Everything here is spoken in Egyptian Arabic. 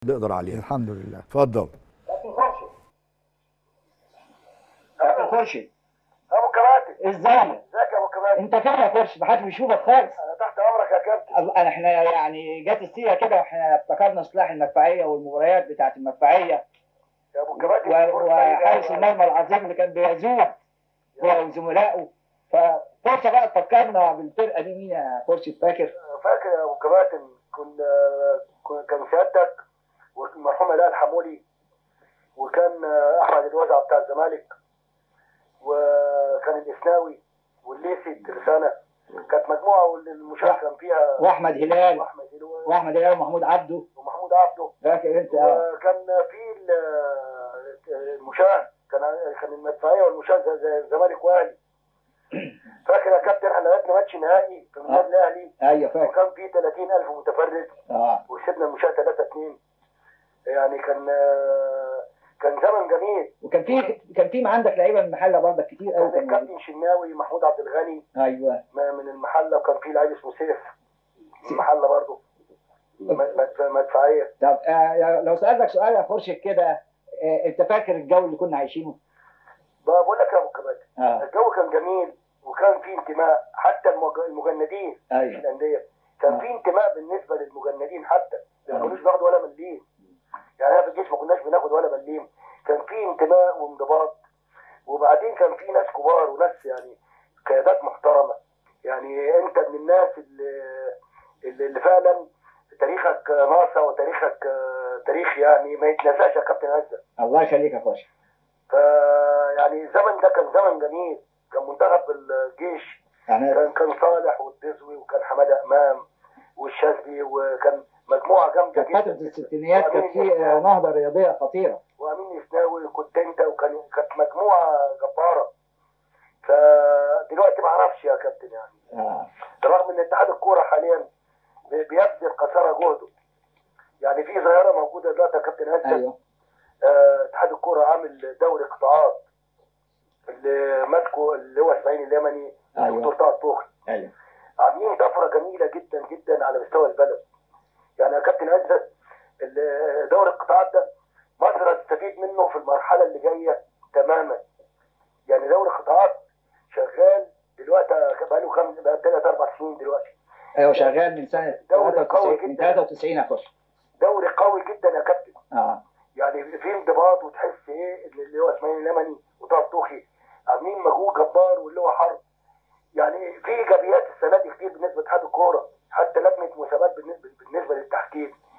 نقدر عليها الحمد لله اتفضل كابتن خورشيد كابتن خورشيد ابو كباتن ازيك ازيك يا ابو كباتن انت فين يا خورشيد محدش بيشوفك خالص انا تحت امرك يا كابتن أب- انا احنا يعني جت السيره كده واحنا افتكرنا سلاح المدفعيه والمباريات بتاعت المدفعيه يا ابو كباتن و- وحارس المرمى العظيم اللي كان بيزوق هو وزملائه ففرصه بقى تفكرنا بالفرقه دي مين يا خورشيد فاكر؟ فاكر يا ابو كباتن كنا كنا- كان سيادتك والمرحوم الاء الحمولي وكان احمد الوزع بتاع الزمالك وكان الاسناوي والليسي الترسانه كانت مجموعه والمشاركه كان فيها واحمد هلال واحمد هلوي واحمد هلال ومحمود عبده ومحمود عبده فاكر انت اه وكان في ال- المشاة كان كان المدفعيه والمشاة زي زي الزمالك واهلي فاكر يا كابتن احنا لعبنا ماتش نهائي في النادي الاهلي ايوه فاكر وكان في 30000 متفرج اه وكسبنا المشاة 3 2 يعني كان كان زمن جميل وكان في كان في عندك لعيبه من المحله برضك كتير قوي كان الكابتن شناوي محمود عبد الغني ايوه ما- من المحله وكان في لعيب اسمه سيف من المحله برضه مدف- مدفعيه طب آه لو سالتك سؤال يا خورشيد كده آه انت فاكر الجو اللي كنا عايشينه؟ بقول لك يا ابو كباتن اه الجو كان جميل وكان في انتماء حتى المج- المجندين في ايوه الانديه كان في انتماء بالنسبه للمجندين حتى ما كانوش بياخدوا ولا مليم يعني انا في الجيش ما كناش بناخد ولا مليم كان في انتماء وانضباط وبعدين كان في ناس كبار وناس يعني قيادات محترمه يعني انت من الناس اللي اللي, اللي فعلا تاريخك ناصع وتاريخك آه، تاريخ يعني ما يتنساش يا كابتن عزه الله يخليك يا خورشيد فيعني الزمن ده كان زمن جميل كان منتخب الجيش يعني كان كان صالح والدزوي وكان حماده امام والشاذلي وكان مجموعه جامده كانت فتره جدا الستينيات كانت في آه، نهضه رياضيه خطيره وامين يسناوي وكنت انت وكان كانت مجموعه جباره فدلوقتي ما اعرفش يا كابتن يعني اه رغم ان اتحاد الكوره حاليا بي- بيبذل قصارى جهده يعني في ظاهره موجوده دلوقتي يا كابتن هسه ايوه آه، اتحاد الكوره عامل دوري قطاعات اللي ماسكه اللي هو اسماعيل اليمني أيوة. دكتور طه الطوخي ايوه عاملين طفره جميله جدا جدا على مستوى البلد يعني يا كابتن عزت ال- دوري القطاعات ده مصر هتستفيد منه في المرحله اللي جايه تماما يعني دوري القطاعات شغال دلوقتي بقاله كام بقى ثلاث اربع سنين دلوقتي ايوه شغال من سنه دوري 93 قوي من جدا. 93 يا خورشيد دوري قوي جدا يا كابتن اه يعني في انضباط وتحس ايه ان اللي هو اسماعيل اليمني وطه الطوخي عاملين مجهود جبار واللي هو حرب يعني في ايجابيات السنه دي كتير بالنسبه لاتحاد الكوره حتى لجنه مسابقات بالنسبه بالنسبه للتحكيم